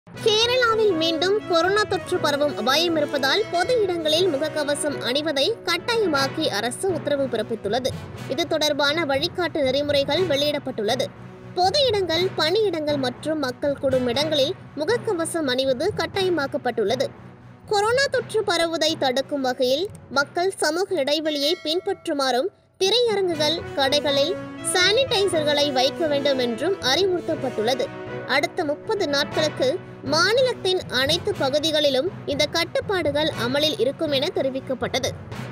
கேரளாவில் மீண்டும் கொரோனா தொற்று பரவும் அபாயம் இருப்பதால் பொது இடங்களில் முகக்கவசம் அணிவதை கட்டாயமாக்கி அரசு உத்தரவு பிறப்பித்துள்ளது இது தொடர்பான வழிகாட்டு நெறிமுறைகள் வெளியிடப்பட்டுள்ளது பொது இடங்கள் பணியிடங்கள் மற்றும் மக்கள் கூடும் இடங்களில் முகக்கவசம் அணிவது கட்டாயமாக்கப்பட்டுள்ளது கொரோனா தொற்று பரவுவதை தடுக்கும் வகையில் மக்கள் சமூக இடைவெளியை பின்பற்றுமாறும் திரையரங்குகள் கடைகளில் சானிடைசர்களை வைக்க வேண்டும் என்றும் அறிவுறுத்தப்பட்டுள்ளது அடுத்த முப்பது நாட்களுக்கு மாநிலத்தின் அனைத்து பகுதிகளிலும் இந்த கட்டுப்பாடுகள் அமலில் இருக்கும் என தெரிவிக்கப்பட்டது